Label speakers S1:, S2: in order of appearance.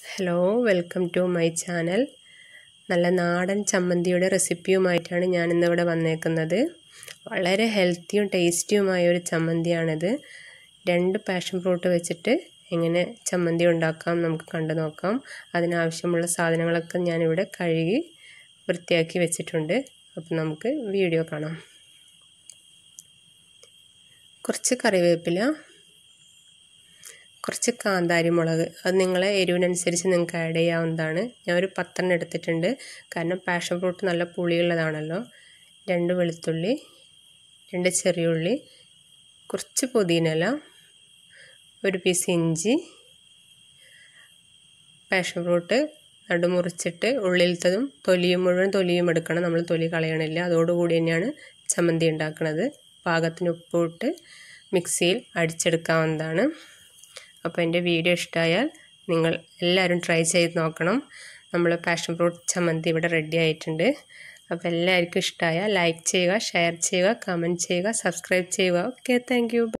S1: hello welcome to my channel നല്ല നാടൻ ചമ്മന്തിയുടെ റെസിപ്പിയുമായിട്ടാണ് ഞാൻ ഇന്നിവിടെ വന്നേക്കുന്നത് വളരെ ഹെൽത്തിയും ടേസ്റ്റിയുമായ ഒരു ചമ്മന്തിയാണിത് രണ്ട് പാഷൻ ഫ്രൂട്ട് വെച്ചിട്ട് എങ്ങനെ ചമ്മന്തി ഉണ്ടാക്കാം നമുക്ക് കണ്ടു നോക്കാം അതിനാവശ്യമുള്ള സാധനങ്ങളൊക്കെ ഞാനിവിടെ കഴുകി വൃത്തിയാക്കി വെച്ചിട്ടുണ്ട് അപ്പോൾ നമുക്ക് വീഡിയോ കാണാം കുറച്ച് കറിവേപ്പില കുറച്ച് കാന്താരി മുളക് അത് നിങ്ങളെ എരിവിനനുസരിച്ച് നിങ്ങൾക്ക് ആഡ് ചെയ്യാവുന്നതാണ് ഞാൻ ഒരു പത്തെണ്ണം എടുത്തിട്ടുണ്ട് കാരണം പാഷൻ ഫ്രൂട്ട് നല്ല പുളിയുള്ളതാണല്ലോ രണ്ട് വെളുത്തുള്ളി രണ്ട് ചെറിയ ഉള്ളി കുറച്ച് പുതിനയില ഒരു പീസ് ഇഞ്ചി പാഷൻ ഫ്രൂട്ട് നടുമുറിച്ചിട്ട് ഉള്ളിലത്തതും തൊലിയും മുഴുവൻ തൊലിയും എടുക്കണം നമ്മൾ തൊലി കളയണില്ല അതോടുകൂടി തന്നെയാണ് ചമ്മന്തി ഉണ്ടാക്കുന്നത് പാകത്തിന് ഉപ്പിട്ട് മിക്സിയിൽ അടിച്ചെടുക്കാവുന്നതാണ് അപ്പോൾ എൻ്റെ വീഡിയോ ഇഷ്ടമായാൽ നിങ്ങൾ എല്ലാവരും ട്രൈ ചെയ്ത് നോക്കണം നമ്മൾ പാഷൻ ഫ്രൂട്ട് ചമ്മന്തി ഇവിടെ റെഡി ആയിട്ടുണ്ട് അപ്പോൾ എല്ലാവർക്കും ഇഷ്ടമായാൽ ലൈക്ക് ചെയ്യുക ഷെയർ ചെയ്യുക കമൻറ്റ് ചെയ്യുക സബ്സ്ക്രൈബ് ചെയ്യുക ഓക്കെ താങ്ക്